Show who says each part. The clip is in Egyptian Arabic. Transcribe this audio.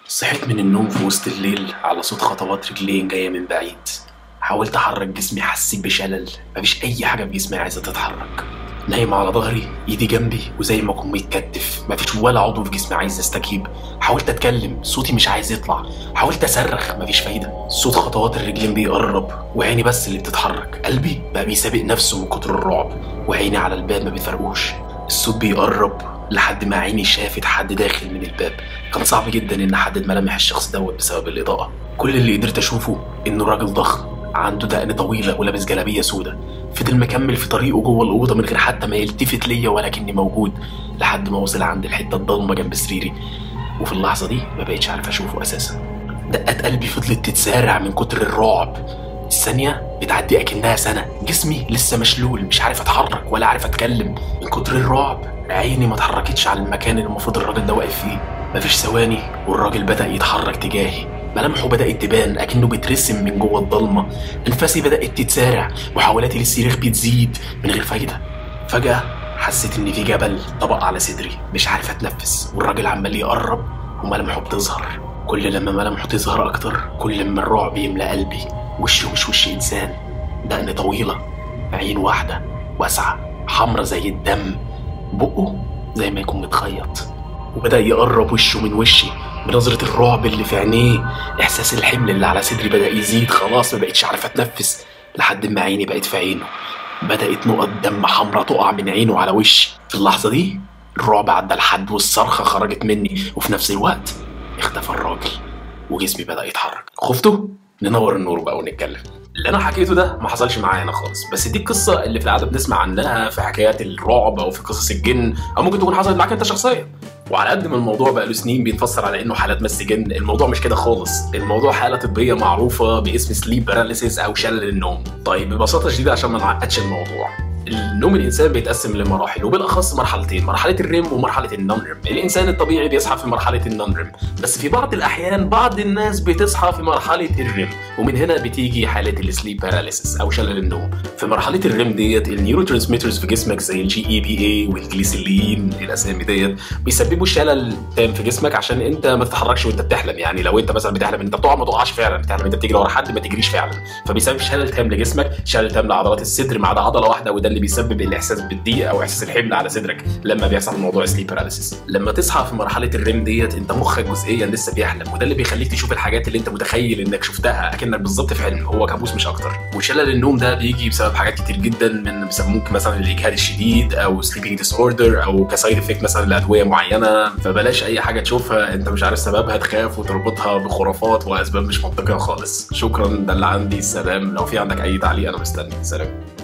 Speaker 1: صحيت من النوم في وسط الليل على صوت خطوات رجلين جاية من بعيد حاولت أحرك جسمي حسيت بشلل مفيش أي حاجة في جسمي عايزة تتحرك نايم على ظهري ايدي جنبي وزي ما اكون متكتف مفيش ولا عضو في جسمي عايز يستجيب حاولت اتكلم صوتي مش عايز يطلع حاولت اصرخ مفيش فايده صوت خطوات الرجلين بيقرب وعيني بس اللي بتتحرك قلبي بقى بيسابق نفسه من كتر الرعب وعيني على الباب ما بيفرقوش الصوت بيقرب لحد ما عيني شافت حد داخل من الباب كان صعب جدا ان احدد ملامح الشخص دوت بسبب الاضاءه كل اللي قدرت اشوفه انه راجل ضخم عنده دقن طويله ولابس جلابيه سودا فضل مكمل في طريقه جوه الاوضه من غير حتى ما يلتفت ليا ولكني موجود لحد ما وصل عند الحته الضلمه جنب سريري وفي اللحظه دي ما بقتش عارف اشوفه اساسا دقات قلبي فضلت تتسارع من كتر الرعب الثانية بتعدي أكنها سنة جسمي لسه مشلول مش عارف أتحرك ولا عارف أتكلم من كتر الرعب عيني ما اتحركتش على المكان اللي المفروض الراجل ده واقف فيه مفيش ثواني والراجل بدأ يتحرك تجاهي ملامحه بدأت تبان أكنه بيترسم من جوه الضلمة أنفاسي بدأت تتسارع محاولاتي للصريخ بتزيد من غير فايدة فجأة حسيت إن في جبل طبق على صدري مش عارف أتنفس والراجل عمال يقرب وملامحه بتظهر كل لما ملامحه تظهر أكتر كل ما الرعب يملى قلبي وشه مش وش إنسان دقن طويلة عين واحدة واسعة حمرة زي الدم بقه زي ما يكون متخيط وبدأ يقرب وشه من وشي بنظرة الرعب اللي في عينيه إحساس الحمل اللي على صدري بدأ يزيد خلاص ما بقتش عارف أتنفس لحد ما عيني بقت في عينه بدأت نقط دم حمرا تقع من عينه على وشي في اللحظة دي الرعب عدى لحد والصرخة خرجت مني وفي نفس الوقت اختفى الراجل وجسمي بدأ يتحرك خفتوا؟ ننور النور بقى ونتكلم اللي انا حكيته ده ما حصلش معايا انا خالص بس دي القصه اللي في العاده بنسمع عنها في حكايات الرعب او في قصص الجن او ممكن تكون حصلت معاك انت شخصيا وعلى قد ما الموضوع بقى له سنين بيتفسر على انه حالات مس جن الموضوع مش كده خالص الموضوع حاله طبيه معروفه باسم سليب باراليسيس او شلل النوم طيب ببساطه شديده عشان ما نعقدش الموضوع النوم الانسان بيتقسم لمراحل وبالاخص مرحلتين مرحله الريم ومرحله النون ريم الانسان الطبيعي بيصحى في مرحله النون ريم بس في بعض الاحيان بعض الناس بتصحى في مرحله الريم ومن هنا بتيجي حاله السليب باراليسيس او شلل النوم في مرحله الريم ديت النيورو ترانسميترز في جسمك زي الجي اي بي اي والجليسيلين الاسامي ديت بيسببوا شلل تام في جسمك عشان انت ما تتحركش وانت بتحلم يعني لو انت مثلا بتحلم انت بتقع ما تقعش فعلا بتحلم انت بتجري ورا حد ما تجريش فعلا فبيسبب شلل تام لجسمك شلل تام لعضلات الصدر ما عدا عضله واحده وده اللي بيسبب الاحساس بالضيق او احساس الحمل على صدرك لما بيحصل موضوع سليب باراليسيس لما تصحى في مرحله الريم ديت انت مخك جزئيا لسه بيحلم وده اللي بيخليك تشوف الحاجات اللي انت متخيل انك شفتها اكنك بالظبط في حلم هو كابوس مش اكتر وشلل النوم ده بيجي بسبب حاجات كتير جدا من بسبب ممكن مثلا الاجهاد الشديد او سليبنج ديس اوردر او كسايد افكت مثلا لادويه معينه فبلاش اي حاجه تشوفها انت مش عارف سببها تخاف وتربطها بخرافات واسباب مش منطقيه خالص شكرا ده اللي عندي سلام لو في عندك اي تعليق انا مستني سلام